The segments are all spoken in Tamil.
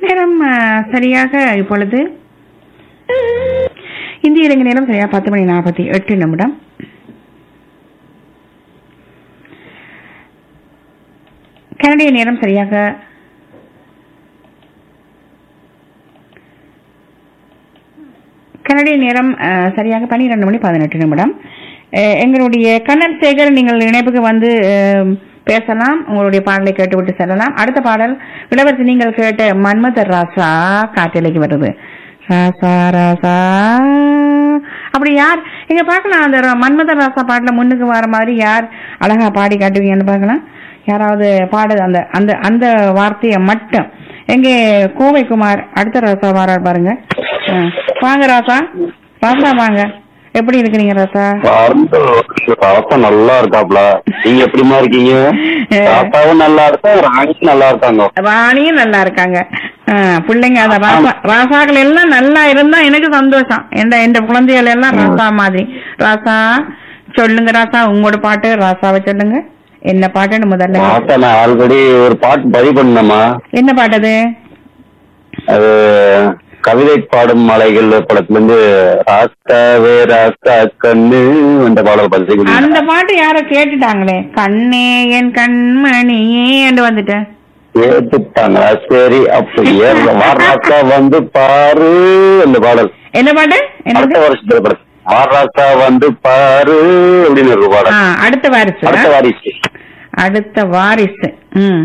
நேரம் ஆ, சரியாக இப்பொழுது இந்திய இலங்கை நேரம் சரியா பத்து மணி நாற்பத்தி எட்டு நிமிடம் கனடிய நேரம் சரியாக கனடிய நேரம் ஆ, சரியாக பன்னிரெண்டு மணி பதினெட்டு நிமிடம் அஹ், எங்களுடைய கண்ணன் சேகர் நீங்கள் இணைப்புக்கு வந்து அஹ், பேசலாம் உங்களுடைய பாடலை கேட்டுவிட்டு செல்லலாம் அடுத்த பாடல் இளவரசி நீங்கள் கேட்ட மன்மதர் ராசா காற்றலைக்கு வருது ராசா ராசா அப்படி யார் இங்க பார்க்கலாம் அந்த ர- மன்மதர் ராசா பாட்டுல முன்னுக்கு வர மாதிரி யார் அழகா பாடி காட்டுவீங்கன்னு பார்க்கலாம் யாராவது பாடு அந்த அந்த அந்த வார்த்தையை மட்டும் எங்கே கோவை குமார் அடுத்த ராசா வாரார் பாருங்க ஆ. வாங்க ராசா ராசா வாங்க எப்படி இருக்கிறீங்க ராசா பாப்பா நல்லா இருக்காப்ல நீங்க எப்படிமா இருக்கீங்க பாப்பாவும் நல்லா இருக்கா ராணியும் நல்லா இருக்காங்க ராணியும் நல்லா இருக்காங்க ஆ, பிள்ளைங்க அந்த ராசா ராசாக்கள் எல்லாம் நல்லா இருந்தா எனக்கு சந்தோஷம் எந்த எந்த குழந்தைகள் எல்லாம் ராசா மாதிரி ராசா சொல்லுங்க ராசா உங்களோட பாட்டு ராசாவை சொல்லுங்க என்ன பாட்டுன்னு முதல்ல பாப்பா நான் ஆல்ரெடி ஒரு பாட்டு பதிவு பண்ணேம்மா என்ன பாட்டு அது அது கவிதை பாடும் மலைகள் படத்துல இருந்து ராஸ்தாவே ராஸ்தா கண்ணு அந்த பாடல் பதிவு பண்ணேன். அந்த பாட்டு யாரோ கேட்டுட்டாங்களே கண்ணே என் கண்மணியே என்று வந்துட்டேன் கேட்டுட்டாங்களா சரி அப்படியே வாராக்கா வந்து பாரு அந்த பாடல் என்ன பாட்டு என்னது அடுத்த வருஷத்துல படம் வாராக்கா வந்து பாரு அப்படின்னு ஒரு ஆ, பாடல் அடுத்த வாரிசு அடுத்த வாரிசு அடுத்த வாரிசு ம்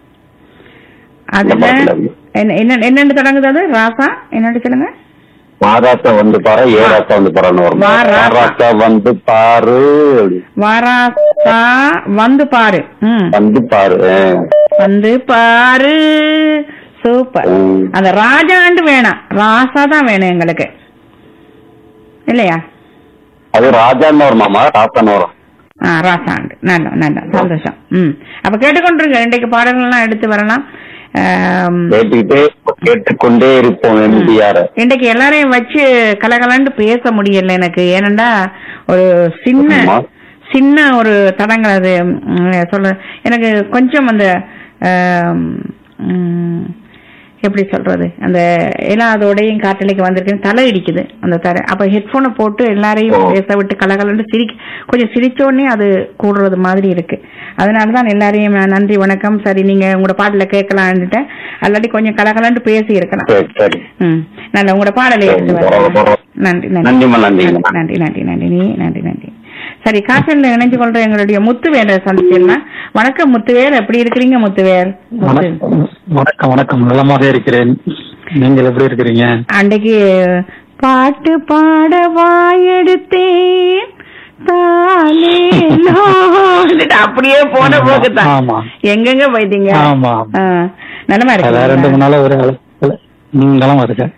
இந்த அதுல பாட்டுல இருந்து. என்ன என்ன- என்னன்னு தொடங்குது அது ராசா என்னன்னு சொல்லுங்க மாராசா வந்து பாரு ஏராசா வந்து பாருன்னு வரும் வாராசா. மாராசா வந்து பாரு அப்படி. வாராசா வந்து பாரு ம் வந்து பாரு ஆ. வந்து பாரு சூப்பர் ம். அந்த ராஜாண்டு வேணாம் ராசா தான் வேணும் எங்களுக்கு இல்லையா அது ராஜான்னு வருமாமா ராசான்னு வரும் ஆ ராசாண்டு நல்ல நல்ல சந்தோஷம் ம் அப்ப கேட்டுக்கொண்டிருங்க இன்றைக்கு பாடல்கள்லாம் எடுத்து வரலாம் ஆம், கேட்டுக்கிட்டே கேட்டுக்கொண்டே இருப்போம் எம்ஜிஆர் இன்றைக்கு எல்லாரையும் வச்சு கலகலன்னு பேச முடியல எனக்கு ஏனண்டா ஒரு சின்ன ஆமா. சின்ன ஒரு தடங்கள் அது ம், சொல்ல எனக்கு கொஞ்சம் அந்த ஆம், ம், எப்படி சொல்றது அந்த எல்லா அதோடையும் காற்றலைக்கு வந்திருக்கு தலை இடிக்குது அந்த தலை அப்ப ஹெட்போனை போட்டு எல்லாரையும் ஓ. பேச விட்டு கலகலன்னு சிரிக்க கொஞ்சம் சிரிச்ச உடனே அது கூடுறது மாதிரி இருக்கு அதனால தான் எல்லாரையும் நான் நன்றி வணக்கம் சரி நீங்க உங்களோட பாட்டுல கேட்கலான்னுட்டேன் அல்லாட்டி கொஞ்சம் கலகலன்னு பேசி இருக்கலாம் சரி சரி ம் நல்ல உங்களோட பாடலை எடுத்து சரி, வரேன். பரவாயில்ல. நன்றி நன்றி நன்றிம்மா, நன்றிங்கம்மா. நன்றி நன்றி நன்றி நீ நன்றி நன்றி சரி காற்றல்ல இணைஞ்சு கொள்ற எங்களுடைய முத்துவேலை சந்திச்சிடலாம் வணக்கம் முத்துவேல் எப்படி இருக்கிறீங்க முத்துவேல் முத்து. வணக்கம் வணக்கம் வணக்கம் நலமாக இருக்கிறேன் நீங்கள் எப்படி இருக்கிறீங்க அன்றைக்கு பாட்டு பாட வாயெடுத்தேன் தாலேலோ. அப்படியே போன போக்குதான் ஆமா. எங்கெங்க போயிட்டீங்க ஆமா. ஆ, நலமா அதான் ரெண்டு மூணு இருக்கு நாள் ஒரு ம், நலமா இருக்கேன்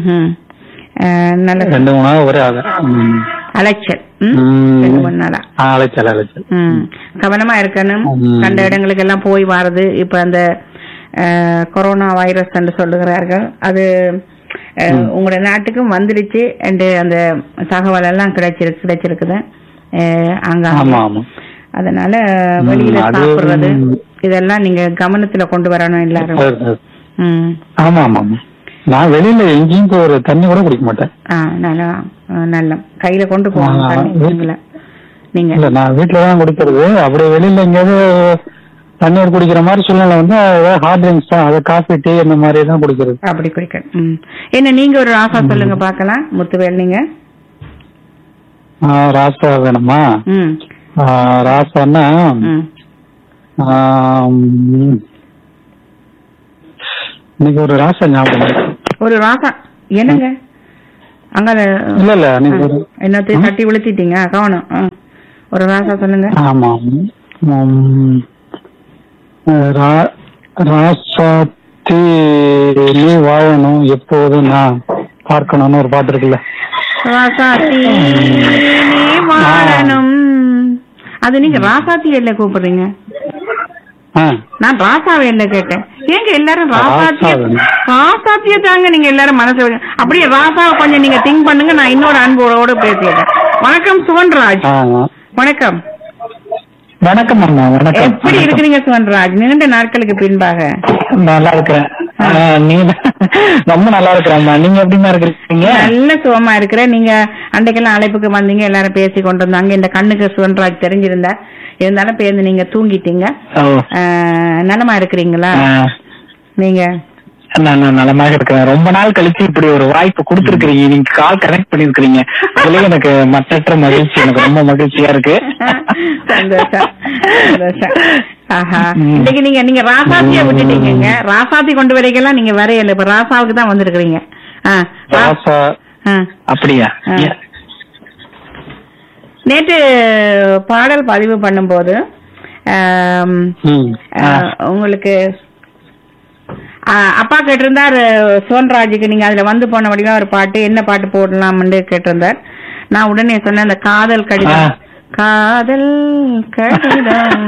நல்ல ரெண்டு மூணு நாள் ஒரே ஆக ம். அலைச்சல் ம்? ம். ரெண்டு மூணு நாளா ஆ, அழைச்சல் அழைச்சல் ம். கவனமா இருக்கணும் ம். கண்ட இடங்களுக்கு எல்லாம் போய் வாருது இப்ப அந்த அஹ், கொரோனா வைரஸ் என்று சொல்லுகிறார்கள் அது அஹ், உங்களோட நாட்டுக்கும் வந்துடுச்சு என்று அந்த தகவல் எல்லாம் கிடைச்சிருக்கு கிடைச்சிருக்குது அஹ், அங்க ஆமா ஆமா அதனால ம், வெளியில அது, சாப்பிடுறது ம். இதெல்லாம் நீங்க கவனத்துல கொண்டு வரணும் எல்லாரும் சரி, சரி. ம் ஆமா ஆமா ஆமா நான் வெளியில எங்கேயும் போய் ஒரு தண்ணி கூட குடிக்க மாட்டேன் ஆ நல்லா ஆ, நல்ல கையில கொண்டு போகணும் ஆ, தண்ணி வீ- நீங்கள நீங்க இல்ல நான் வீட்டுல தான் குடிக்கிறது அப்படியே வெளியில எங்கேயாவது தண்ணீர் குடிக்கிற மாதிரி சூழ்நிலை வந்து ஏதாவது ஹார்ட் ட்ரிங்க்ஸ் தான் அது காஃபி டீ இந்த மாதிரி தான் குடிக்கிறது அப்படி குடிக்கணும் ம் என்ன நீங்க ஒரு ஆசா சொல்லுங்க பார்க்கலாம் முத்துவேல் நீங்க ஆ, ராசா வேணுமா ம் ஆ, ராசான்னா ம் ஆம், இன்னைக்கு ஒரு ராசா ஞாபகம் இருக்கு. ஒரு ராசா என்னங்க அங்க இல்ல இல்ல அன்னைக்கு ஒரு என்னத்தையும் தட்டி விழுத்திட்டீங்க கவனம் ஆ. ஒரு ராசா சொல்லுங்க ஆமா உம், ரா- ராசாத்தி நீ வாழணும் எப்போதும் நான் பார்க்கணும்னு ஒரு பாட்டு இருக்குல்ல ராசாத்தி நீ வாழணும் அது நீங்க ராசாத்தி இல்ல கூப்பிடுறீங்க ஆ, நான் ராசாவை இல்ல கேட்டேன் ஏங்க எல்லாரும் ராசாத்திய ராசாவை. ராசாத்திய தாங்க நீங்க எல்லாரும் மனசு வைங்க. அப்படியே ராசாவை கொஞ்சம் நீங்க திங்க் பண்ணுங்க நான் இன்னொரு அன்போட பேசிடுறேன் வணக்கம் சுவன்ராஜ் ஆ. வணக்கம் வணக்கம் அம்மா வணக்கம் எப்படி இருக்கிறீங்க சுவன்ராஜ் நீண்ட நாட்களுக்கு பின்பாக நல்லா இருக்கிறேன் நீங்க ரொம்ப நல்லா இருக்கிறாம்மா நீங்க எப்படிமா இருக்கிறீங்க நல்ல சுகமா இருக்கிற நீங்க அன்றைக்கெல்லாம் அழைப்புக்கு வந்தீங்க எல்லாரும் பேசி கொண்டு வந்தாங்க இந்த கண்ணுக்கு சுவன்ராஜ் தெரிஞ்சிருந்தா இருந்தாலும் பேருந்து நீங்க தூங்கிட்டீங்க ஓ ஆஹ், நலமா இருக்கிறீங்களா ஆ, நீங்க நான் நான் நலமாக இருக்கிறேன் ரொம்ப நாள் கழிச்சு இப்படி ஒரு வாய்ப்பு கொடுத்துருக்கீங்க நீங்க கால் கனெக்ட் பண்ணிருக்கீங்க அதுலயே எனக்கு மற்றற்ற மகிழ்ச்சி எனக்கு ரொம்ப மகிழ்ச்சியா இருக்கு சந்தோஷம் சந்தோஷம் ஆஹா ம். இன்னைக்கு நீங்க நீங்க ராசாத்திய விட்டுட்டீங்க ராசாத்தி கொண்டு வரைக்கெல்லாம் நீங்க வரையல இப்ப ராசாவுக்கு தான் வந்திருக்கிறீங்க ஆ, ரா- ராசா ஆ. அப்படியா ஆ. நேற்று பாடல் பதிவு பண்ணும்போது ஆம், ம். ஆ. ஆஹ், உங்களுக்கு ஆஹ், அப்பா கேட்டிருந்தார் சோன்ராஜுக்கு நீங்க அதுல வந்து போன வடிவா ஒரு பாட்டு என்ன பாட்டு போடலாம்னு கேட்டிருந்தார் நான் உடனே சொன்னேன் அந்த காதல் கடிதம் ஆ. காதல் கடிதம்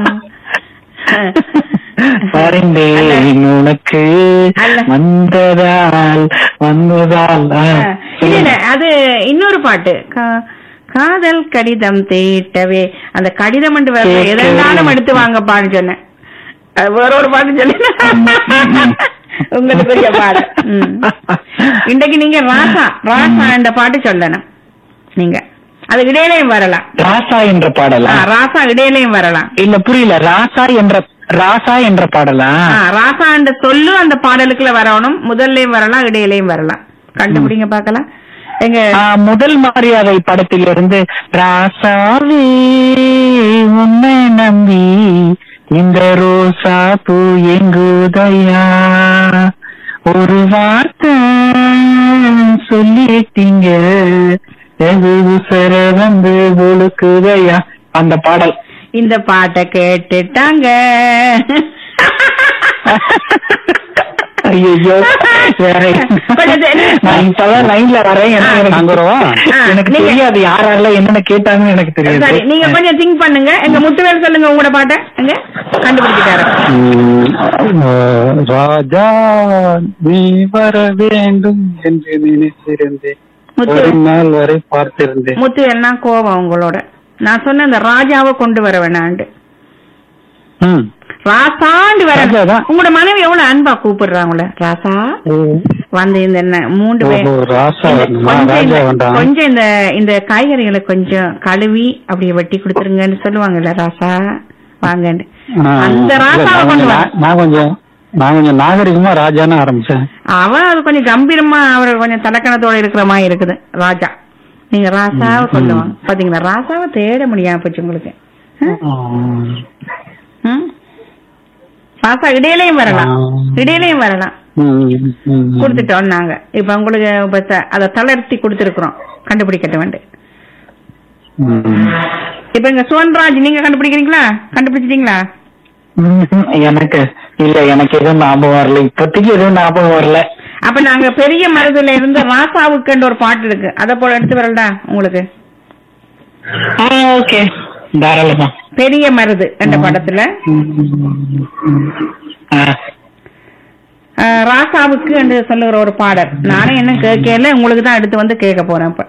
பரிந்தேன் உனக்கு அல்ல. வந்ததால் வந்ததால் ஆ. ஆஹ், இல்ல இல்ல அது இன்னொரு பாட்டு கா- காதல் கடிதம் தீட்டவே அந்த கடிதம் என்று வேற கேட்கவே. எதனாலும் எடுத்து வாங்கப்பான்னு சொன்னேன் அது வேற ஒரு பாட்டு சொல்லி உங்களுக்குரிய பாடு ம். இன்றைக்கு நீங்க ராசா ராசா என்ற பாட்டு சொல்லணும் நீங்க அது இடையிலையும் வரலாம் ராசா என்ற பாடலா ஆ, ராசா இடையிலையும் வரலாம் இல்ல புரியல ராசா என்ற ராசா என்ற பாடலா ஆ, ராசா என்ற சொல்லு அந்த பாடலுக்குள்ள வரணும் முதல்லயும் வரலாம் இடையிலையும் வரலாம் கண்டுபிடிங்க பார்க்கலாம் எங்க ஆ, முதல் மரியாதை படத்திலிருந்து ராசாவே உன்னை நம்பி இந்த ரோசா பூ எங்குதையா ஒரு வார்த்தை சொல்லிட்டீங்க எது உசர வந்து ஒழுக்குதையா அந்த பாடல் இந்த பாட்டை கேட்டுட்டாங்க ஐயோ கொஞ்சம் தெரி- நான் இப்பதான் லைன்ல வரேன் ஏன்னா ஆ. எனக்கு ஆ, எனக்கு நீங்க- தெரியாது யாரெல்லாம் என்னென்ன கேட்டாங்கன்னு எனக்கு சரி தெரியாது நீங்க கொஞ்சம் திங்க் பண்ணுங்க எங்க முத்துவேல் சொல்லுங்க உங்களோட பாட்டை எங்க கண்டுபிடிச்சிட்டாரு ராஜா நீ வர வேண்டும் என்று நினைத்திருந்தேன் முத்து ஒரு நாள் வரை பார்த்திருந்தேன் முத்துவேல்னா கோவம் உங்களோட நான் சொன்ன இந்த ராஜாவை கொண்டு வர வேணாண்டு ம். ராசாண்டு வர ராஜாதான். உங்களோட மனைவி எவ்வளவு அன்பா கூப்பிடுறாங்கள ராசா வந்து இந்த என்ன- மூன்று பேர் ஓஹோ, ராசா இந்த- வேணுமா? கொஞ்சம் ராஜா இந்த- வேண்டாம். கொஞ்சம் இந்த இந்த காய்கறிகளை கொஞ்சம் கழுவி அப்படியே வெட்டி கொடுத்துருங்கன்னு சொல்லுவாங்கல்ல ராசா வாங்கன்னு ஆ, அந்த இல்ல, ராசாவை நான் கொண்டு கொஞ்சம் வர நா- நான் கொஞ்சம் நான் கொஞ்சம் நாகரிகமா ராஜான்னு ஆரம்பிச்சேன் அவன் அது கொஞ்சம் கம்பீரமா அவர் கொஞ்சம் தலக்கணத்தோட இருக்கிற மாதிரி இருக்குது ராஜா நீங்க ராசாவை கொண்டு வாங்க பாத்தீங்களா ராசாவை தேட முடியாம போச்சு உங்களுக்கு ம்? ம்? ராசா இடையிலையும் வரலாம் ஆ. இடையிலையும் வரலாம் ம், ம், ம். கொடுத்துட்டோம் நாங்க இப்ப உங்களுக்கு இப்ப த- அதை தளர்த்தி கொடுத்துருக்குறோம் கண்டுபிடிக்கட்ட வேண்டு ம். இப்ப இங்க சோன்ராஜ் நீங்க கண்டுபிடிக்கிறீங்களா கண்டுபிடிச்சிட்டீங்களா ம்ஹும். எனக்கு இல்ல எனக்கு எதுவும் ஞாபகம் வரல இப்போதைக்கு எதுவும் ஞாபகம் வரல அப்ப நாங்க பெரிய மருதுல இருந்து ராசாவுக்குன்ற ஒரு பாட்டு இருக்கு அத போல எடுத்து வரலடா உங்களுக்கு ஓகே தாராளமா பெரிய மருது என்ற படத்துல ஆ. அஹ், ராசாவுக்கு என்று சொல்லுகிற ஒரு பாடல் நானே என்ன கேட்கல உங்களுக்கு தான் எடுத்து வந்து கேட்க போறேன் இப்ப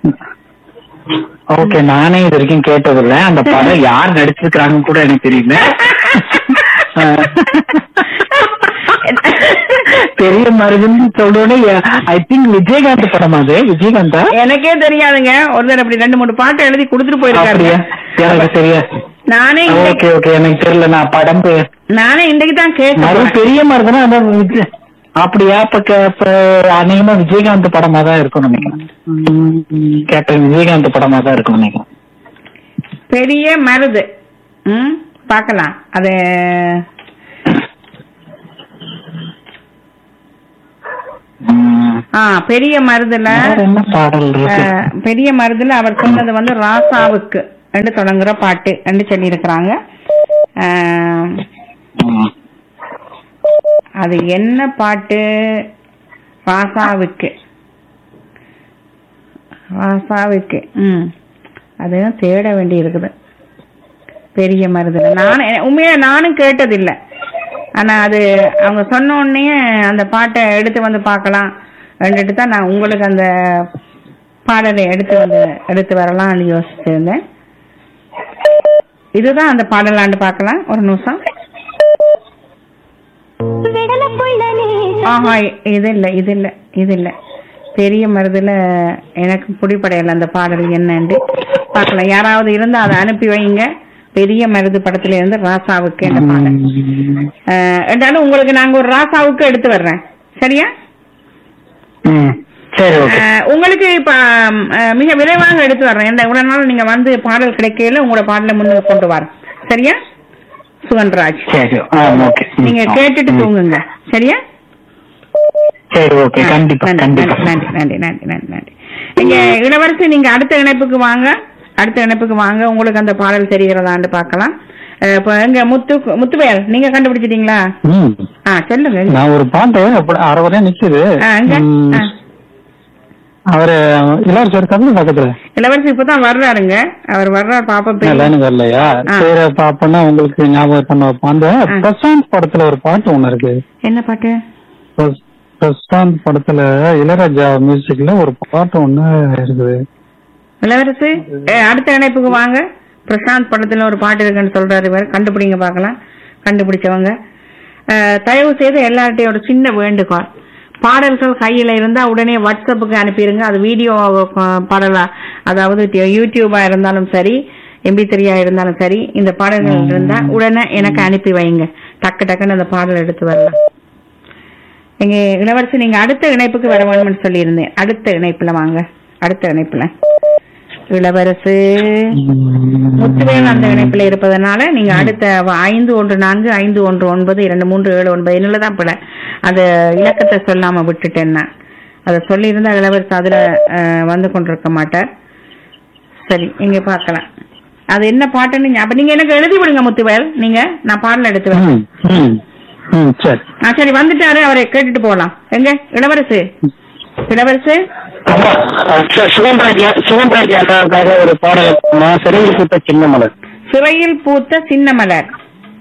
ஓகே நானே இது வரைக்கும் கேட்டதில்ல அந்த படம் யார் நடிச்சிருக்காங்கன்னு கூட எனக்கு தெரியல ஆ. பெரிய மருதுன்னு சொல்றோட ஐ திங்க் விஜயகாந்த் படம் அது விஜயகாந்தா எனக்கே தெரியாதுங்க ஒருத்தர் அப்படி ரெண்டு மூணு பாட்டு எழுதி கொடுத்துட்டு போயிருக்காரு அப்படியா எனக்கு தெரியாது நானே இன்னைக்கு- ஓகே ஓகே எனக்கு தெரியல நான் படம் பேர் நானே இன்னைக்கு தான் கேட்க மறு போறேன். பெரிய மருதுனா அந்த விஜய் அப்படியா இப்ப கே- இப்ப அநேகமா விஜயகாந்த் படமா தான் இருக்கும்னு நினைக்கிறேன் கேப்டன் விஜயகாந்த் படமா தான் இருக்கும்னு நினைக்கிறேன் பெரிய மருது ம் பார்க்கலாம் அது ம். ஆ பெரிய மருதுல வேற என்ன பாடல் இருக்கு அஹ், பெரிய மருதுல அவர் சொன்னது வந்து ராசாவுக்கு என்று தொடங்குற பாட்டு என்று சொல்லி இருக்கிறாங்க ம். அது என்ன பாட்டு ராசாவுக்கு ராசாவுக்கு ம் அதுவும் தேட வேண்டி இருக்குது பெரிய மருதுல நானும் உண்மையா நானும் கேட்டதில்லை ஆனா அது அவங்க சொன்ன உடனே அந்த பாட்டை எடுத்து வந்து பார்க்கலாம் ரெண்டுட்டு தான் நான் உங்களுக்கு அந்த பாடலை எடுத்து வந்து எடுத்து வரலாம்னு யோசிச்சிருந்தேன் இதுதான் அந்த பாடலாண்டு பார்க்கலாம் ஒரு நிமிஷம் ஆஹா இது இல்ல இது இல்ல இது இல்ல பெரிய மருதுல எனக்கு பிடிப்படையல அந்த பாடல் என்னன்னு பார்க்கலாம் யாராவது இருந்தா அதை அனுப்பி வைங்க பெரிய மருது படத்துல இருந்து ராசாவுக்கு இந்த பாடல் அஹ், என்றாலும் உங்களுக்கு நாங்க ஒரு ராசாவுக்கு எடுத்து வர்றேன் சரியா ம். சரி ஓகே அஹ், உங்களுக்கு இப்ப அஹ், மிக விரைவாக எடுத்து வர்றேன் எந்த இவ்வளவு நாள் நீங்க வந்து பாடல் கிடைக்கையில உங்களோட பாடலை முன்னுக்கு கொண்டு வரேன் சரியா சுகன்ராஜ் சரி ஆ ஓகே ம். நீங்க கேட்டுட்டு ம். தூங்குங்க சரியா சரி ஓகே ஆ, கண்டிப்பா நன்றி, கண்டிப்பா நன்றி நன்றி நன்றி நன்றி நன்றி நீங்க இளவரசி நீங்க அடுத்த இணைப்புக்கு வாங்க அடுத்த இணைப்புக்கு வாங்க உங்களுக்கு அந்த பாடல் தெரிகிறதான்னு பார்க்கலாம் அஹ், இப்ப எங்க முத்து முத்துவேல் நீங்க கண்டுபிடிச்சிட்டீங்களா ம். ஆ சொல்லுங்க நான் ஒரு பாட்டு அப்படி அரை வரையா நிக்குது ஆ, எங்க ம். ஆ. அவரு இளவரசர் இருக்காரு பக்கத்துல இளவரசி இப்பதான் வர்றாருங்க அவர் வர்றார் பாப்பா பேர் லைனுக்கு வரலையா ஆ. சரி பாப்போம்னா உங்களுக்கு ஞாபகம் பண்ண வைப்போம். அந்த ஆ. பிரசாந்த் படத்துல ஒரு பாட்டு ஒண்ணு இருக்கு என்ன பாட்டு பிரஸ்- பிரசாந்த் படத்துல இளையராஜா மியூசிக்ல ஒரு பாட்டு ஒண்ணு இருக்குது இளவரசி அஹ், அடுத்த இணைப்புக்கு வாங்க பிரசாந்த் படத்துல ஒரு பாட்டு இருக்குன்னு சொல்றாரு இவர் கண்டுபிடிங்க பார்க்கலாம் கண்டுபிடிச்சவங்க அஹ், தயவு செய்து எல்லார்ட்டையும் ஒரு சின்ன வேண்டுகோள் பாடல்கள் கையில இருந்தா உடனே வாட்ஸ்அப்புக்கு அனுப்பிடுங்க அது வீடியோ பாடலா அதாவது டி- யூடியூபா இருந்தாலும் சரி எம்பி த்ரீயா இருந்தாலும் சரி இந்த பாடல்கள் இருந்தா உடனே எனக்கு அனுப்பி வைங்க டக்கு டக்குன்னு அந்த பாடல் எடுத்து வரலாம் எங்க இளவரசி நீங்க அடுத்த இணைப்புக்கு வர வேணும்னு சொல்லியிருந்தேன் அடுத்த இணைப்புல வாங்க அடுத்த இணைப்புல இளவரசு முத்துவேல் அந்த இணைப்புல இருப்பதனால நீங்க அடுத்த வ- ஐந்து ஒன்று நான்கு ஐந்து ஒன்று ஒன்பது இரண்டு மூன்று ஏழு ஒன்பது என்னல தான் பிழை அந்த இலக்கத்தை சொல்லாம விட்டுட்டேன் நான் அதை சொல்லியிருந்தா இளவரசு அதுல அஹ், வந்து கொண்டிருக்க மாட்டார் சரி இங்க பார்க்கலாம் அது என்ன பாட்டுன்னு ஞா- அப்ப நீங்க எனக்கு எழுதி விடுங்க முத்துவேல் நீங்க நான் பாடல் எடுத்து வரேன் ம், ம், ம், சரி ஆ சரி வந்துட்டாரு அவரை கேட்டுட்டு போகலாம் எங்க இளவரசு இளவரசு ஆமா, சு- சுகம்ராஜா சுகம்ராஜா அண்ணாவுக்காக ஒரு பாடல் நான் சிறையில் பூத்த சின்ன மலர் சிறையில் பூத்த சின்ன மலர்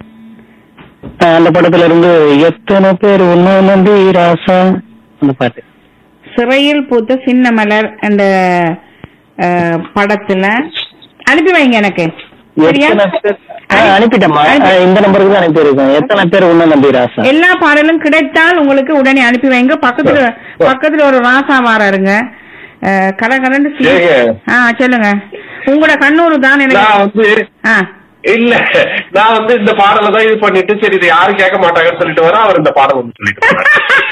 ஆஹ் அந்த படத்துல இருந்து எத்தனை பேர் உன்னை நம்பி ராசா அந்த பாட்டு சிறையில் பூத்த சின்ன மலர் அந்த அஹ், படத்துல அனுப்பி வைங்க எனக்கு சரியா எத்தனை பேர் ஆஹ் அனுப்பிட்டேம்மா ஆஹ் இந்த நம்பருக்கு தான் அனுப்பியிருக்கேன் எத்தனை பேர் உன்னை நம்பி ராசா எல்லா பாடலும் கிடைத்தால் உங்களுக்கு உடனே அனுப்பி வைங்க பக்கத்துல பக்கத்துல ஒரு ராசா வாராருங்க அஹ், கலகலன்னு சி- ஏங்க. ஆ சொல்லுங்க உங்களோட கண்ணூர் தான் நான் எனக்கு வந்து ஆ இல்ல நான் வந்து இந்த பாடலை தான் இது பண்ணிட்டு சரி இது யாரும் கேட்க மாட்டாங்கன்னு சொல்லிட்டு வரேன் அவர் இந்த பாடல் வந்து சொல்லிட்டு போறாரு.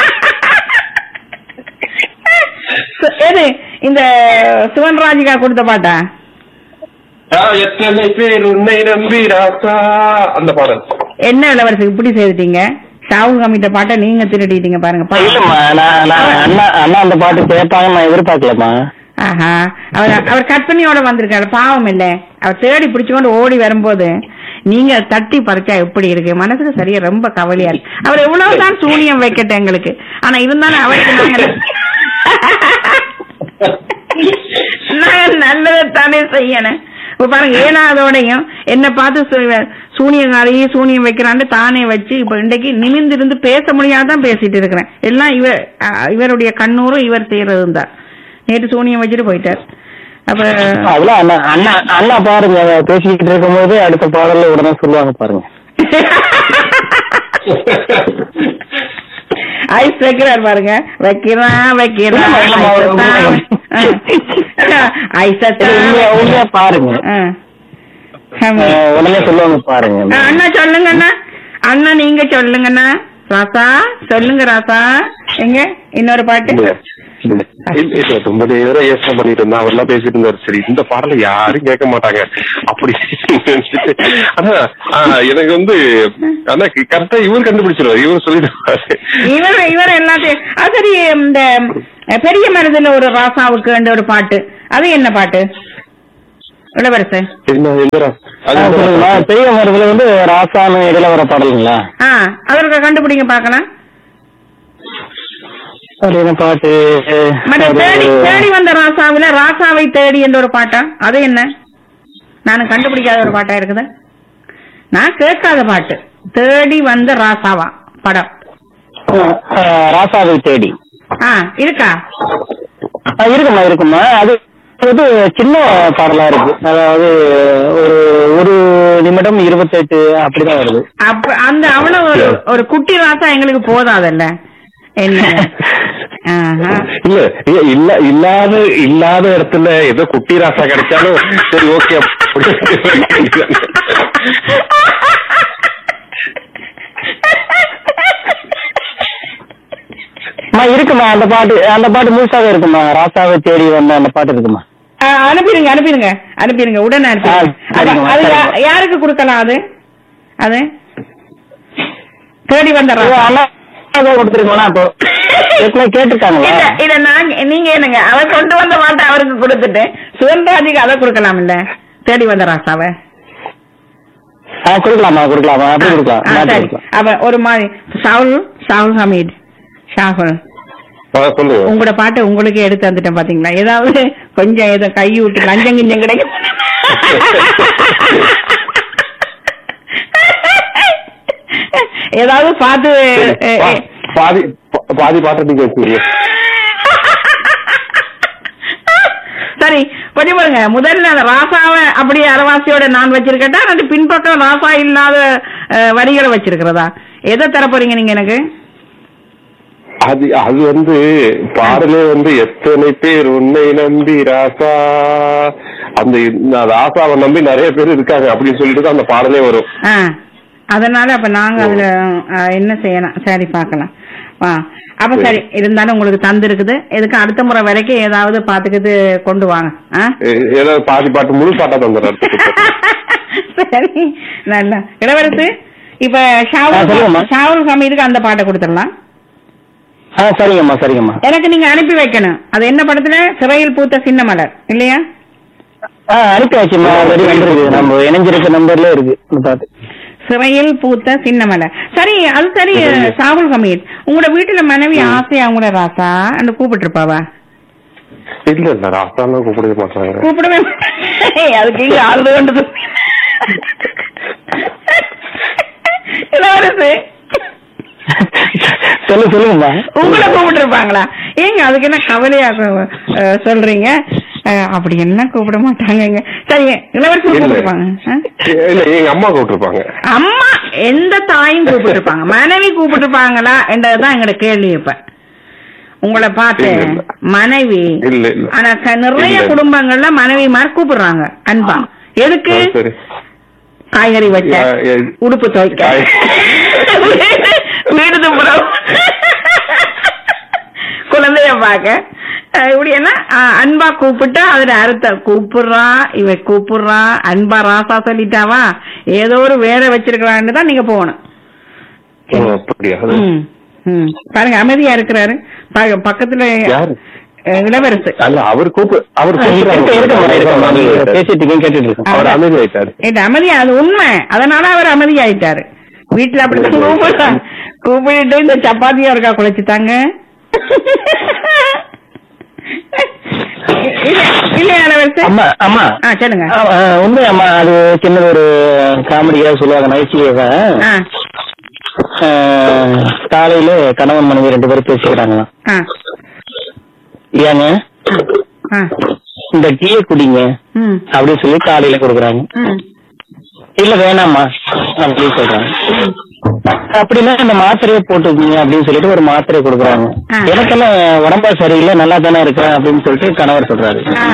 சு- எது இந்த சுவன்ராஜிகா கொடுத்த பாட்டா ஆ, எத்தனை பேர் உன்னை நம்பி ராசா அந்த பாடல் என்ன இளவரசி இப்படி செய்துட்டீங்க ஷாவு கமிட்ட பாட்டை நீங்க திருடிட்டீங்க பாருங்க பா- இல்லம்மா நான் நான் அண்ணா அண்ணா அந்த பாட்டு கேட்பாங்க நான் எதிர்பார்க்கலம்மா ஆஹா அவர் அவர் கற்பனையோட வந்திருக்காரு பாவம் இல்ல அவர் தேடி பிடிச்சுக்கொண்டு ஓடி வரும்போது நீங்க தட்டி பறிச்சா எப்படி இருக்கு மனசுக்கு சரியா ரொம்ப கவலையா இருக்கு அவர் எவ்வளவுதான் சூனியம் வைக்கட்டும் எங்களுக்கு ஆனா இருந்தாலும் அவருக்கு நாங்க நாங்க நல்லதைத்தானே செய்யணும் இப்ப பாருங்க ஏனாதோடையும் என்ன பார்த்து சூ- சூனியக்காரி சூனியம் வைக்கிறான்னு தானே வச்சு இப்ப இன்றைக்கு நிமிர்ந்திருந்து பேச முடியாதான் பேசிட்டு இருக்கிறேன் எல்லாம் இவர் அஹ், இவருடைய கண்ணூரும் இவர் செய்யறதும் தான் நேற்று சூனியம் வச்சுட்டு போயிட்டார் அப்ப அதெல்லாம் அண்ணா அண்ணா அண்ணா பாருங்க பேசிக்கிட்டு இருக்கும்போது அடுத்த பாடல்ல உடனே சொல்லுவாங்க பாருங்க ஐஸ் வைக்கிறார் பாருங்க வைக்கிறான் வைக்கிறான் இல்லம்மா, இல்லம்மா, ஐசத்தான் சரி, உண்மையா உண்மையா பாருங்க ஆமா. ஆஹ் உடனே சொல்லுவாங்க பாருங்க ஆ, அண்ணா சொல்லுங்க அண்ணா அண்ணா நீங்க சொல்லுங்கண்ணா ராசா சொல்லுங்க ராசா எங்க இன்னொரு பாட்டு இல்ல, இல்ல, ரொம்ப நேரம் யோசனை பண்ணிட்டு இருந்தா அவர்லாம் பேசிட்டு இருந்தாரு சரி இந்த பாடலை யாரும் கேட்க மாட்டாங்க அப்படி நினைச்சிட்டு. ஆனா ஆ, எனக்கு வந்து ஆனா கரெக்டா இவர் கண்டுபிடிச்சிருவாரு இவர் சொல்லிடுவாரு இவர் இவர் எல்லாத்தையும் அது சரி இந்த அஹ், பெரிய மனதுல ஒரு ராசாவுக்கு ஒரு பாட்டு அது என்ன பாட்டு இளவரசன் என்ன எந்த ரா- அது ஆஹ் எந்த சொல்லுங்கம்மா. ரா- பெரிய மரத்துல வந்து ராசான்னு இடையில வர பாடலுங்களா ஆ அதற்கு கண்டுபிடிங்க பார்க்கலாம் அது என்ன பாட்டு மற்ற அது- தேடி தேடி வந்த ராசாவில ராசாவை தேடி என்ற ஒரு பாட்டா அது என்ன நானும் கண்டுபிடிக்காத ஒரு பாட்டா இருக்குது நான் கேட்காத பாட்டு தேடி வந்த ராசாவா படம் ஆஹ் ராசாவை தேடி ஆ இருக்கா ஆஹ் இருக்குமா இருக்குமா அது வந்து சின்ன பாடலா இருக்கு அதாவது ஒரு ஒரு நிமிடம் இருபத்தெட்டு அப்படிதான் வருது அப்ப அந்த அவ்வளவு ஒரு ஒரு குட்டி ராசா எங்களுக்கு போதாதல்ல என்ன ஆஹா. இல்ல இல்ல, இல்ல இல்லாத இல்லாத இடத்துல ஏதோ குட்டி ராசா கிடைச்சாலும் சரி ஓகே அம்மா இருக்குமா அந்த பாட்டு அந்த பாட்டு முழுசாவே இருக்குமா ராசாவை தேடி வந்த அந்த பாட்டு இருக்குமா ஆ, அனுப்பிடுங்க அனுப்பிடுங்க அனுப்பிடுங்க உடனே அனுப்பிடுங்க ஆ, அது சரிம்மா, அது யா- சரிம்மா. யாருக்கு கொடுக்கலாம் அது அது தேடி ஓ, வந்துடுறோம் அண்ணா ஏதோ கொடுத்துருக்கோம்னா அப்போ ஏற்கனவே கேட்டிருக்காங்களா இல்ல இல்ல நாங்க நீங்க என்னங்க அவர் கொண்டு வந்த மாட்டை அவருக்கு கொடுத்துட்டு சுகன்ராஜுக்கு அதை கொடுக்கலாம் இல்ல தேடி வந்த ராசாவை ஆ கொடுக்கலாமா கொடுக்கலாமா அப்படி கொடுக்கலாம் ஆ, மாத்தி சரி கொடுக்கலாம் அவ ஒரு மாதிரி ஷாகுல் ஷாகுல் ஹமீத் ஷாகுல் சொல்லுங்க உங்களோட பாட்டை உங்களுக்கே எடுத்து வந்துட்டேன் பாத்தீங்களா ஏதாவது கொஞ்சம் ஏதோ கை விட்டு லஞ்சம் கிஞ்சம் கிடைக்கும் ஏதாவது பார்த்து அஹ், பா- பாதி பா- பாதி பாட்டு நீங்க வச்சுக்கிறீங்க சரி கொஞ்சம் பாருங்க முதல்ல அந்த ராசாவை அப்படியே அரவாசியோட நான் வச்சிருக்கட்டா அது பின்பக்கம் ராசா இல்லாத அஹ், வரிகளை வச்சிருக்கிறதா எதை தர போறீங்க நீங்க எனக்கு அது அது வந்து பாடலே வந்து எத்தனை பேர் உன்னை நம்பி ராசா அந்த இந்த ராசாவை நம்பி நிறைய பேர் இருக்காங்க அப்படின்னு சொல்லிட்டு தான் அந்த பாடலே வரும் ஆ அதனால அப்ப நாங்க அதுல அஹ், என்ன செய்யலாம் சரி பார்க்கலாம் ஆ அப்ப சரி இருந்தாலும் உங்களுக்கு தந்து இருக்குது இதுக்கு அடுத்த முறை வரைக்கும் ஏதாவது பாத்துக்கிட்டு கொண்டு வாங்க ஆ ஏ- ஏதாவது பாதி பாட்டு முழு பாட்டா தந்துடுறாரு சரி நல்லா இளவரசு இப்ப ஆ, ஷாவுல் சொல்லுங்கம்மா. ஷாவுல் ஹமீதுக்கு அந்த பாட்டை கொடுத்துடலாம் ஆ சரிங்கம்மா சரிங்கம்மா எனக்கு நீங்க அனுப்பி வைக்கணும் அது என்ன படத்துல சிறையில் பூத்த சின்ன மலர் இல்லையா ஆ அனுப்பி வச்சுமா ஆல்ரெடி வந்துருக்கு நம்ம இணைஞ்சிருக்க நம்பர்ல இருக்கு இந்த பாட்டு சிறையில் பூத்த சின்ன மலர் சரி அது சரி ஷாவுல் ஹமீத் உங்களோட வீட்டுல மனைவி ஆசையா உங்களோட ராசா அந்த கூப்பிட்டு இருப்பாவா இல்ல இல்ல ராசாலாம் கூப்பிடவே மாட்டாங்க கூப்பிடவே மாட்டாங்க. அதுக்கு இங்க ஆறுது கொண்டு இளவரசு சொல்லு சொல்லுங்கம்மா உங்களை கூப்பிட்டு இருப்பாங்களா ஏங்க அதுக்கு என்ன கவலையா அஹ், சொல்றீங்க அஹ், அப்படி என்ன கூப்பிட மாட்டாங்கங்க சரிங்க இளவரசி இல்ல. கூப்பிட்டுருப்பாங்க இல்ல எங்க அம்மா கூப்பிட்டுருப்பாங்க அம்மா எந்த தாயும் கூப்பிட்டு இருப்பாங்க மனைவி கூப்பிட்டு இருப்பாங்களா என்றதுதான் எங்களோட கேள்வி இப்ப உங்களை பார்த்து இல்ல, இல்ல. மனைவி இல்ல, இல்ல. ஆனா க- நிறைய இல்ல. குடும்பங்கள்ல மனைவி மாதிரி கூப்பிடுறாங்க அன்பா எதுக்கு ஆ, சரி காய்கறி வச்ச யா- யா- உடுப்பு துவைக்க காய்- வீடு துப்புறம் குழந்தைய பார்க்க அஹ் இப்படி என்ன அஹ் அன்பா கூப்பிட்டா அதுல அர்த்தம் கூப்பிடுறா இவ கூப்பிடுறா அன்பா ராசா சொல்லிட்டாவா ஏதோ ஒரு வேலை வச்சிருக்கிறான்னு தான் நீங்க போகணும் ஓ, அப்படியா அது- ம், ம். பாருங்க அமைதியா இருக்கிறாரு பாருங்க பக்கத்துல யாரு அஹ் இளவரசு அல்ல அவர் கூப்பு அவர் இருக்க இருக்கம்மா இருக்கம்மா நீங்க பேசிட்டு இருக்கீங்க கேட்டுட்டு இருக்கோம் அவர் அமைதி ஆயிட்டாரு இது அமைதியா அது உண்மை அதனால அவர் அமைதியாயிட்டாரு வீட்டுல அப்படி கூப்பிட்டா கூப்பிட்டு இந்த சப்பாத்தியா இருக்கா குழைச்சுட்டாங்க இல்ல இளவரசு அம்மா அம்மா ஆ சொல்லுங்க ஆ, ஆ, உண்மையாம்மா அது சின்ன ஒரு காமெடியா சொல்லுவாங்க நகைச்சுவையாக ஆ ஆ, காலையில கணவன் மனைவி ரெண்டு பேரும் பேசிக்கிறாங்களாம் ஆ ஏங்க ஆ இந்த டீயை குடிங்க ம் அப்படின்னு சொல்லி காலையில கொடுக்குறாங்க ம் இல்ல வேணாம்மா அப்படின்னு சொல்றாங்க அப்படின்னா இந்த மாத்திரையை போட்டுக்கீங்க அப்படின்னு சொல்லிட்டு ஒரு மாத்திரை கொடுக்குறாங்க ஆ. எனக்கெல்லாம் உடம்பா சரியில்லை நல்லா தானே இருக்கேன் அப்படின்னு சொல்லிட்டு கணவர் சொல்றாரு ஆ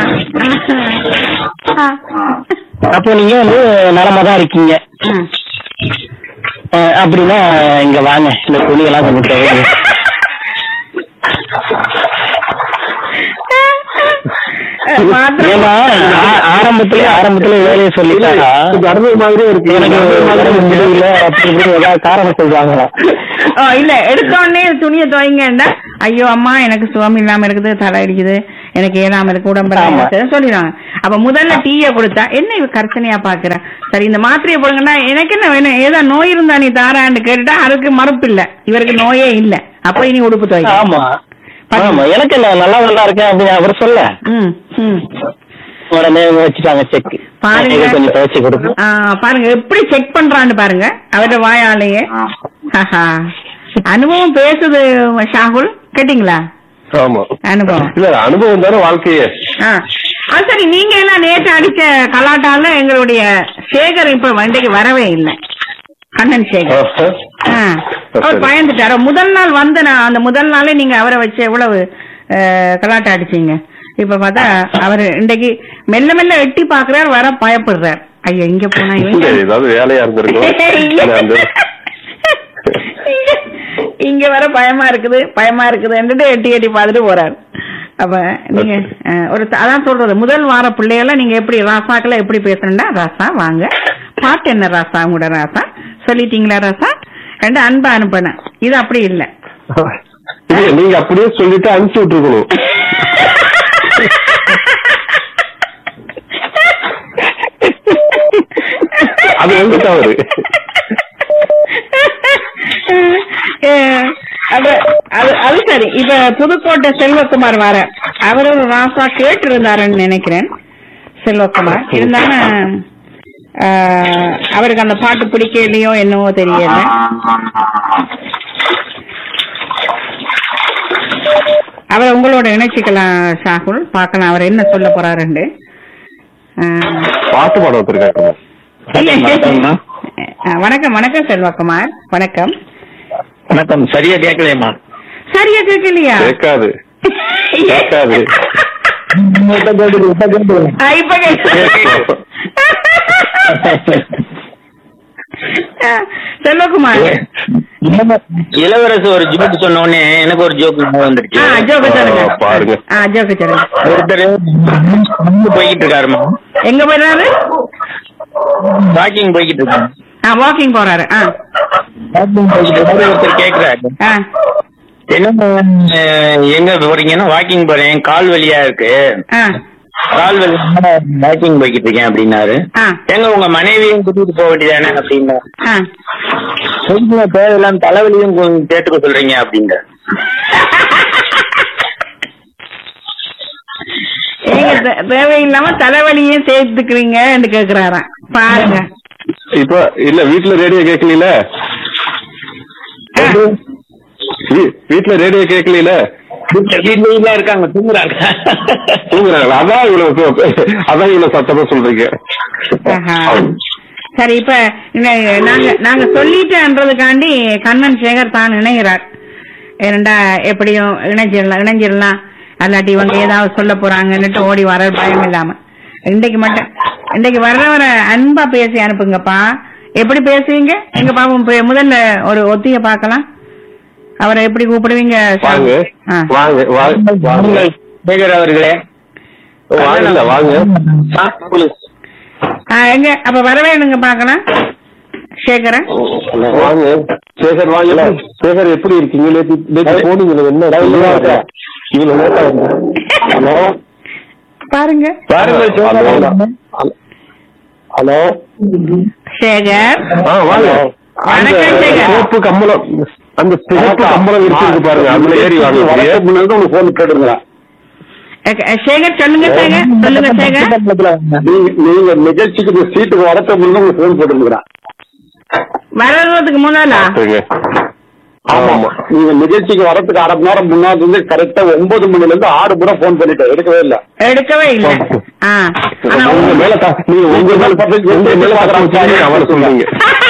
ஆ அப்போ நீங்க வந்து நலமா தான் இருக்கீங்க ம் அஹ் அப்படின்னா இங்க வாங்க இந்த துணியெல்லாம் கொஞ்சம் தேவை மாத்திரை ஏன்னா ஆ- ஆரம்பத்திலே ஆரம்பத்திலே வேலையை சொல்லிட்டா கர்ப்ப மாதிரியே இருக்கு எனக்கு உடம்பு முடியல அப்படி இப்படி ஏதாவது காரணம் சொல்றாங்களா ஓ இல்ல எடுத்த உடனே துணியை துவைங்கண்டா ஐயோ அம்மா எனக்கு சுகம் இல்லாம இருக்குது தலை அடிக்குது எனக்கு ஏறாம இருக்கு உடம்பு ஆமா. சொல்லிடுவாங்க அப்ப முதல்ல டீய கொடுத்தா என்ன இவ கர்ச்சனையா பாக்குற சரி இந்த மாத்திரையை போடுங்கன்னா எனக்கு என்ன வேணும் ஏதோ நோய் இருந்தா நீ தாரான்னு கேட்டுட்டா அதுக்கு மறுப்பு இல்ல இவருக்கு நோயே இல்ல அப்ப இனி உடுப்பு துவைக்க ஆமா ஆமா எனக்கு என்ன நல்லா நல்லா இருக்கேன் அப்படின்னு அவர் சொல்ல ம் ம் உடனே வச்சுட்டாங்க செக் பாருங்க. கொஞ்சம் துவைச்சு கொடுக்கும் ஆ, பாருங்க எப்படி செக் பண்றான்னு பாருங்க அவரோட வாயாலேயே ஆஹா. அனுபவம் பேசுது ஷாகுல் கேட்டீங்களா ஆமா அனுபவம் இல்ல அனுபவம் தானே வாழ்க்கையே ஆ. அது சரி நீங்க எல்லாம் நேற்று அடிச்ச கலாட்டால எங்களுடைய சேகர் இப்ப வண்டிக்கு வரவே இல்லை கண்ணன் சேகர் ஆ. அவர் சரி. பயந்துட்டாரு முதல் நாள் வந்த நான் அந்த முதல் நாளே நீங்க அவரை வச்சு எவ்வளவு அஹ், கலாட்டம் அடிச்சீங்க இப்ப பார்த்தா அவரு இன்றைக்கு மெல்ல மெல்ல எட்டி பாக்குறாரு வர பயப்படுறார் ஐயா இங்க போனா இல்ல, இவன் ஏதாவது வேலையா இருந்திருக்கும் இல்ல, அந்த- இங்க- இங்க வர பயமா இருக்குது பயமா இருக்குதுன்னுட்டு எட்டி எட்டி பார்த்துட்டு போறாரு அப்ப நீங்க அஹ், ஒரு த- அதான் சொல்றது முதல் வார பிள்ளைகள நீங்க எப்படி ராசாக்களை எப்படி பேசணும்னா ராசா வாங்க பாட்டு என்ன ராசா உங்களோட ராசா சொல்லிட்டீங்களா ராசா ரெண்டு அன்பா அனுப்பினேன் இது அப்படி இல்ல இல்ல, நீங்க அப்படியே சொல்லிட்டு அனுப்பிச்சு விட்டுருக்கணும் அது வந்து தவறு அஹ், அப்ப அது அது சரி இப்ப புதுக்கோட்டை செல்வகுமார் வர அவர் ஒரு ராசா கேட்டு இருந்தாருன்னு நினைக்கிறேன் செல்வகுமார் இருந்தாலும் அஹ், அவருக்கு அந்த பாட்டு பிடிக்கலையோ என்னவோ தெரியல அவரை உங்களோட இணைச்சிக்கலாம் ஷாகுல் பார்க்கலாம் அவர் என்ன சொல்ல போறாருண்டு அஹ், பாட்டு பாடம் வச்சிருக்காங்க இல்ல. வணக்கம்மா. அஹ், வணக்கம் வணக்கம் செல்வகுமார் வணக்கம் வணக்கம் சரியா கேட்கலையம்மா சரியா கேட்கலையா கேட்காது கேட்காது ஆ, இப்ப கேட்குது. ஆ, செல்வகுமார் இளவரசு ஒரு ஜோக் சொன்ன உடனே எனக்கு ஒரு ஜோக் வந்துருச்சு ஆ ஜோக்கு சொல்லுங்க ஆ, பாருங்க. ஆ ஜோக்கு சொல்லுங்க ஒருத்தர் நடந்து போய்கிட்டு இருக்காருமா எங்க போயிடுறாரு வாக்கிங் போய்கிட்டு இருக்காரு ஆ வாக்கிங் போறாரு ஆ வாக்கிங் போய்கிட்டு இருக்காரு ஒருத்தர் கேக்குறாரு ஆ என்ன அஹ், எங்க போறீங்கன்னா வாக்கிங் போறேன் கால் வலியா இருக்கு ஆ கால் வலி வாக்கிங் போய்கிட்டு இருக்கேன் அப்படின்னாரு ஆ எங்க உங்க மனைவியும் கூட்டிட்டு போக வேண்டியதானே அப்படின்னா ஆ சொல்லுங்க தேவையில்லாம தலைவலியும் கொஞ்சம் கேட்டுக்க சொல்றீங்க அப்படின்ற நீங்க தே- தேவையில்லாம தலைவலியும் சேர்த்துக்கிறீங்கன்னு கேக்குறாராம் பாருங்க இப்ப இல்ல வீட்டுல ரேடியோ கேட்கல வீட்டுல ரேடியோ கேட்கல வீட்டுல இருக்காங்க தூங்குறாங்க தூங்குறாங்களா அதான் இவ்வளவு சோ- அதான் இவ்வளவு சத்தமா சொல்றீங்க ஆஹா. சரி இப்ப இந்த- நாங்க நாங்க சொல்லிட்டேன்றதுக்காண்டி கண்ணன் சேகர் தான் இணைகிறார் ஏனண்டா எப்படியும் இணைஞ்சிடலாம் இணைஞ்சிடலாம் அல்லாட்டி இவங்க ஏதாவது சொல்ல போறாங்கன்னுட்டு ஓடி வர பயம் இல்லாம இன்னைக்கு மட்டும் இன்னைக்கு வர்றவரை அன்பா பேசி அனுப்புங்கப்பா எப்படி பேசுவீங்க எங்க பாப்போம் இப்ப முதல்ல ஒரு ஒத்திய பார்க்கலாம் அவரை எப்படி கூப்பிடுவீங்க வாங்க ஆ. வாங்க வாங்க வாங்க சேகர் அவர்களே வாங்க இல்ல, வாங்க ஆ, உங்களுக்கு ஆ, எங்க அப்ப வர வேணுங்க பாக்கலாம் சேகரன் வாங்க சேகர் வாங்க சேகர் எப்படி இருக்கீங்க நேத்து நேத்து போனீங்க என்ன இவ்வளவு லேட்டா வந்து ஹலோ பாருங்க பாருங்க சேகர் ஹலோ சேகர் ஆ வாங்க அந்த வணக்கம் சேகர். சிவப்பு கம்பளம் அந்த சிவப்பு கம்பளம் இருக்கு பாருங்க அதுல ஏறி வாங்க உங்களுக்கு போன் கேட்டுருங்க அஹ் சேகர் சொல்லுங்க சேகர் சொல்லுங்க சேகர் நீங்க நிகழ்ச்சிக்கு இந்த சீட்டுக்கு வரத்த முன்ன உங்களுக்கு போன் போட்டுருக்கிறேன் வர்றதுக்கு முன்னாலா ஆமா நீங்க நிகழ்ச்சிக்கு வரதுக்கு அரை மணி நேரம் முன்னாடி இருந்து கரெக்டா ஒன்பது மணில இருந்து ஆறு முறை போன் பண்ணிட்டேன் எடுக்கவே இல்ல எடுக்கவே இல்ல ஆ ஆனா உங்க மேல த- நீங்க உங்க மேல பத்து உங்க மேல பாக்குறாங்க அவரை சொல்றீங்க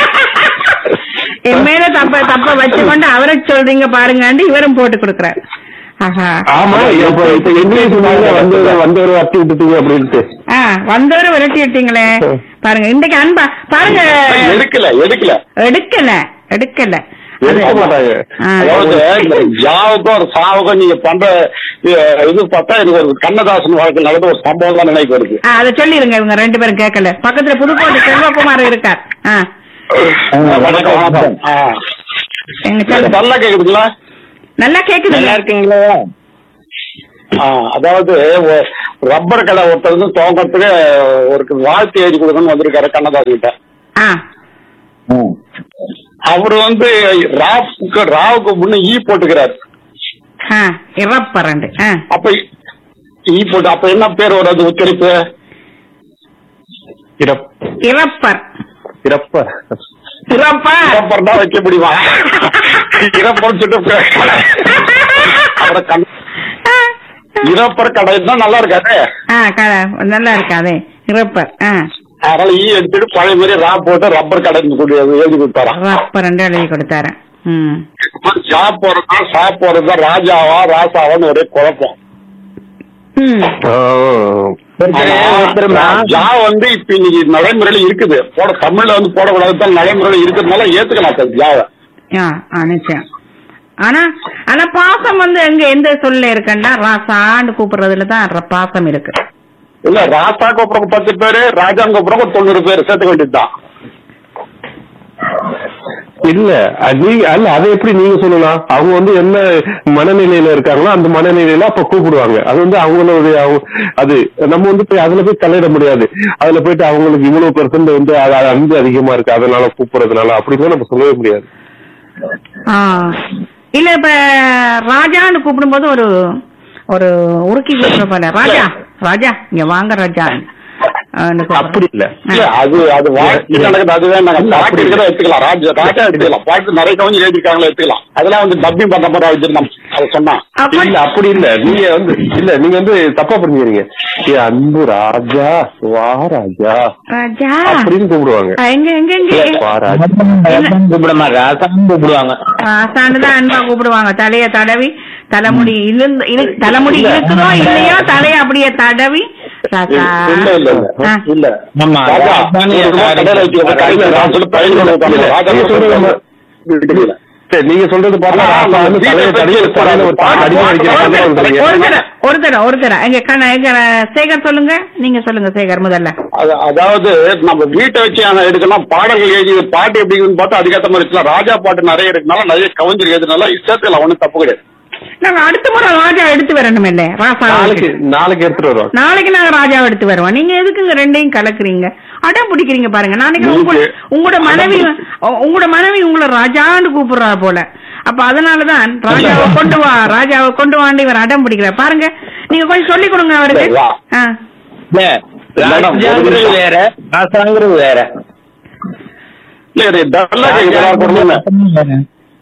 என் மேல தப்ப தப்ப வச்சு கொண்டு அவரை சொல்றீங்க பாருங்கன்னு இவரும் போட்டு கொடுக்குறாரு ஆஹா ஆமா இப்ப இப்ப என்ன சொன்னாங்க வந்தவரை வந்தவரை வட்டி விட்டுட்டீங்க அப்படின்ட்டு ஆ வந்தவரை விரட்டி விட்டீங்களே பாருங்க இன்னைக்கு அன்பா பாருங்க எடுக்கல எடுக்கல எடுக்கல எடுக்கல எடுக்க மாட்டாங்க ஆ. அதாவது இந்த ஜாவுக்கும் ஒரு சாவுக்கும் நீங்க பண்ற அஹ், இது பார்த்தா எனக்கு ஒரு கண்ணதாசன் வாழ்க்கை நடந்த ஒரு சம்பவம் தான் நினைக்க வருது ஆ, அதை சொல்லிருங்க இவங்க ரெண்டு பேரும் கேட்கல பக்கத்துல புதுக்கோட்டை செல்வகுமார் இருக்கார் ஆ வணக்கம் வணக்கம் ஆ. எங்க சொல்லுங்க. நல்லா கேக்குதுங்களா நல்லா கேக்குது நல்லா இருக்குங்களா ஆ, அதாவது ஒ- ரப்பர் கடை ஒருத்தர் வந்து துவங்கறதுக்கு ஒரு வாழ்த்து எழுதி கொடுக்கணும்னு வந்திருக்காரு கண்ணதாசன் கிட்ட ஆ அவர் வந்து ராவுக்கு ராவுக்கு முன்ன ஈ போட்டுக்கிறார் ஆ இறப்பரண்டு ஆ அப்ப இ- ஈ போட்டு அப்ப என்ன பேர் வரும் உச்சரிப்பு இறப் இறப்பர் இறப்ப இறப்பா இறப்பர் தான் வைக்க முடியுமா இறப்பர் சொல்லிட்டு அப்புறம் கண் இறப்பர் கடை தான் நல்லா இருக்காது ஆ க- நல்லா இருக்காதே இறப்பர் ஆ அதனால ஈ எடுத்துட்டு பழைய மாதிரி ரா போட்டு ரப்பர் கடை எழுதி கொடுத்தாராம் அப்ப ரெண்டு எழுதி கொடுத்தாரு ம் ஜா போறதா சா போறதா ராஜாவா ராசாவான்னு ஒரே குழப்பம் ம் ஆனா, ஜா வந்து இப்ப இன்னைக்கு நடைமுறையில இருக்குது போட தமிழ்ல வந்து போடக்கூடாது தான் நடைமுறையில இருக்கிறதுனால ஏத்துக்கலாம் சார் ஜாவை ஆ ஆ நிச்சயம் ஆனா ஆனா பாசம் வந்து எங்க எந்த சொல்ல இருக்குன்னா ராசான்னு கூப்பிடுறதுல தான் ர- பாசம் இருக்கு இல்ல ராசாக்கு அப்புறம் பத்து பேரு ராஜாங்க அப்புறம் ஒரு தொண்ணூறு பேர் சேர்த்துக்க வேண்டியதுதான் இல்ல அது நீங்க அல்ல அதை எப்படி நீங்க சொல்லலாம் அவங்க வந்து என்ன மனநிலையில இருக்காங்களோ அந்த மனநிலையில அப்ப கூப்பிடுவாங்க அது வந்து அவங்களுடைய அவங்க- அது நம்ம வந்து போய் அதுல போய் தலையிட முடியாது அதுல போயிட்டு அவங்களுக்கு இவ்வளவு பெர்சன்ட் வந்து அது அது அன்பு அதிகமா இருக்கு அதனால கூப்பிடுறதுனால அப்படின்னு நம்ம சொல்லவே முடியாது ஆ இல்ல இப்ப ராஜான்னு கூப்பிடும்போது ஒரு ஒரு உருக்கி கூப்பிடுற போல ராஜா ராஜா இங்க வாங்க ராஜா ஆன்னு கூப்பிடுறோம். அப்படி இல்ல இல்ல அது அது வாழ்க்கை நடக்குது அதுவே நாங்க பாட்டு இருக்கிறத எடுத்துக்கலாம் ராஜா ராஜா எடுத்துக்கலாம் பாட்டு நிறைய கவிஞர் எழுதிருக்காங்களா எடுத்துக்கலாம் அதெல்லாம் வந்து டப்பிங் பண்ற மாதிரி வச்சிருந்தோம் அதை சொன்னா அப்ப- இல்ல அப்படி இல்ல நீங்க வந்து இல்ல நீங்க வந்து தப்பா புரிஞ்சுக்கிறீங்க ஏ அன்பு ராஜா வா ராஜா ராஜா அப்படின்னு கூப்பிடுவாங்க ஆ, எங்க எங்க எங்க வா ராஜா கூப்பிட மாதிரி ராசான்னு கூப்பிடுவாங்க ஆசான்னு தான் அன்பா கூப்பிடுவாங்க தலைய தடவி தலைமுடி இழுந்து இழு- தலைமுடி இழுக்குதோ இல்லையோ தலைய அப்படியே தடவி ராஜா இல்ல இல்ல இல்ல ஆ. இல்ல ஆமா, ராஜா ராஜான்னு ஒரு ரூபா கடையில வைக்கிற கடையில நான் சொல்லி பயிர் கொண்டு வைப்பாங்க. ராஜா நீங்க சொல்றது சொல்றது நம்ம- சரி நீங்க சொல்றது பார்த்தா ராசா வந்து தலையை தடியை தலையில ஒரு பாட்டு அடிமை வைக்கிற மாதிரி தான் சொல்றீங்க. ஒரு தடவை ஒரு தடவை ஒரு தடவை எங்க கண்ண எங்க சேகர் சொல்லுங்க நீங்க சொல்லுங்க சேகர் முதல்ல அது- அதாவது நம்ம வீட்டை வச்சு ஆனா எடுக்கணும் பாடல்கள் எழுதி பாட்டு எப்படி இருக்குன்னு பார்த்தா அதுக்கேற்ற மாதிரி இருக்கலாம் ராஜா பாட்டு நிறைய இருக்கனால நிறைய கவிஞர் எழுதுனால சேர்த்துக்கலாம் ஒண்ணும் தப்பு கிடையாது நாங்க அடுத்த முறை ராஜா எடுத்து வரணும் இல்ல ராசா நாளைக்கு நாளைக்கு எடுத்துட்டு வருவாங்க நாளைக்கு நாங்க ராஜாவை எடுத்து வருவோம் நீங்க எதுக்குங்க ரெண்டையும் கலக்குறீங்க அடம் பிடிக்கிறீங்க பாருங்க நாளைக்கு உங்க உங்களோட மனைவி உ- உங்களோட மனைவி உங்களை ராஜான்னு கூப்பிடுறா போல அப்ப அதனாலதான் ராஜாவை கொண்டு வா ராஜாவை கொண்டு வாண்டு இவர் அடம் பிடிக்கிறார் பாருங்க நீங்க கொஞ்சம் சொல்லி கொடுங்க அவருக்கு இல்ல, வா. ஆ. ராஜாங்கிறது வேற ராசாங்கிறது வேற இல்ல இது டல்லா கேக்குது எல்லாரும் கொடுங்க.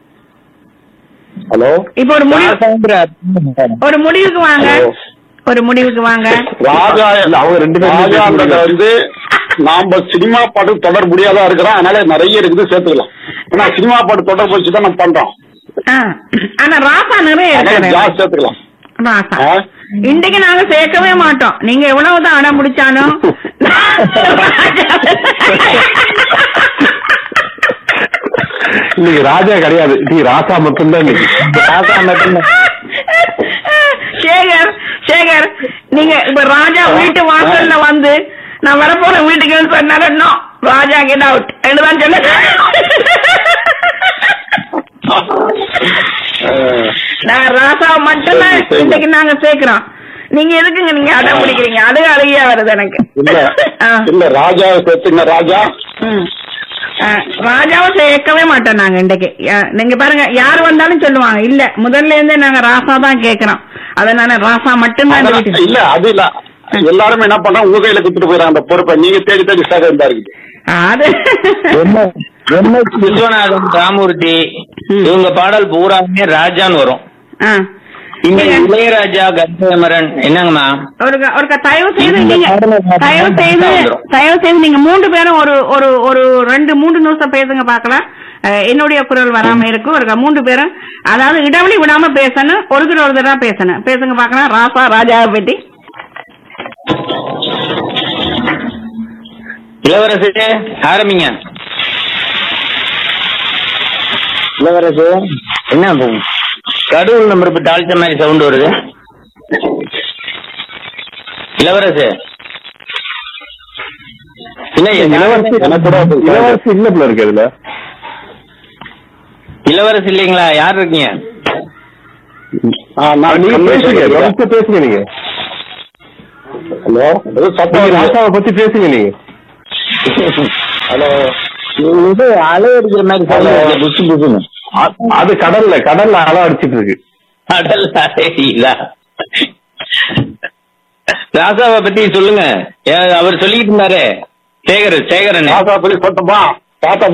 ஹலோ இப்ப ஒரு முடிவு ராசாங்கிற அர்த்தம் வேற. ஒரு முடிவுக்கு வாங்க ஹலோ. ஒரு முடிவுக்கு வாங்க ராஜா இல்ல, அவங்க ரெண்டு பேரும் ராஜான்றத வந்து நாம சினிமா பாட்டு தொடர் முடியாதா இருக்கிறோம் அதனால நிறைய இருக்குது சேர்த்துக்கலாம் ஏன்னா சினிமா பாட்டு தொடர் வச்சு தான் நம்ம பண்றோம் ஆ. ஆனா ராசா நிறைய அதனால இருக்காரு ஜாஸ்தி சேர்த்துக்கலாம் ராசா ஆ? இன்றைக்கு நாங்க சேர்க்கவே மாட்டோம் நீங்க எவ்வளவுதான் அடம் பிடிச்சாலும் இன்னைக்கு ராஜா கிடையாது நீ ராசா மட்டும்தான் இன்னைக்கு ராசா மட்டும்தான் சேகர் சேகர் நீங்க இப்ப ராஜா வீட்டு வாசல்ல வந்து நான் வரப்போறேன் வீட்டுக்கு சொன்னாரு "No, ராஜா கெட் அவுட் தான் சொன்ன நான் ராசா மட்டும்தான் இன்னைக்கு நாங்க சேர்க்கிறோம் நீங்க எதுக்குங்க நீங்க அடம் பிடிக்கிறீங்க அழுக அழுகையா வருது எனக்கு இல்ல ஆ. இல்ல ராஜா சேர்த்துங்க ராஜா ம். ஆ, ராஜாவை சேர்க்கவே மாட்டோம் நாங்க இன்றைக்கு யா- நீங்க பாருங்க யார் வந்தாலும் சொல்லுவாங்க இல்ல முதல்ல இருந்தே நாங்க ராசா தான் கேக்குறோம் அதனால ராசா மட்டும்தான் இந்த அதெல்லாம் வீட்டுக்கு. இல்ல அது இல்ல எல்லாருமே என்ன பண்றாங்க உங்க கையில கொடுத்துட்டு போயிறாங்க அந்த பொறுப்பை நீங்க தேடி தேடி சேகர் இருந்தா இருக்குது அது என்ன என்ன விஸ்வநாதன் ராமூர்த்தி இவங்க பாடல் பூராமே ராஜான்னு வரும் ஆ. இங்க நீங்க இளையராஜா கந்தமரன் என்னங்கம்மா ஒருக்க ஒருக்க தயவு செய்து இந்த நீங்க பாடலை நான் தயவு செய்து வந்துரும். தயவு செய்து நீங்க மூன்று பேரும் ஒரு ஒரு ஒரு ரெண்டு மூன்று நிமிஷம் பேசுங்க பார்க்கலாம் அஹ், என்னுடைய குரல் வராம இருக்கும் ஒரு மூன்று பேரும் அதாவது இடைவெளி விடாம பேசணும் ஒருத்தர் ஒருத்தரா பேசணும் பேசுங்க பார்க்கலாம் ராசா ராஜாவை பத்தி இளவரசு ஆரம்பிங்க இளவரசு என்ன இப்போ கடவுள் நம்பர் இப்ப தாழ்த்த மாதிரி சவுண்ட் வருது இளவரசு என்ன இளவரசி எனக்கு கூட அது- இளவரசி இல்ல போல இருக்கு அதுல இளவரசு இல்லைங்களா யார் இருக்கீங்க ஆ, நான் நீங்க கம்மியா பேசுங்க சொல்லிக்கிறேன். கவனிச்சு பேசுங்க நீங்க ஹலோ ஏதோ சத்தம் நீங்க வருது. ராசாவை பத்தி பேசுங்க நீங்க ஹலோ இது அலை அடிக்கிற மாதிரி sound வருது, புசு புசுன்னு அ- அது கடல்ல கடல்ல அலை அடிச்சிட்டு இருக்கு அடல் அலையிலா ராசாவை பத்தி சொல்லுங்க ஏ, அவர் சொல்லிட்டு இருந்தாரு சேகர் சேகரன் ராசா பத்தி சொல்லட்டுமா தாத்தா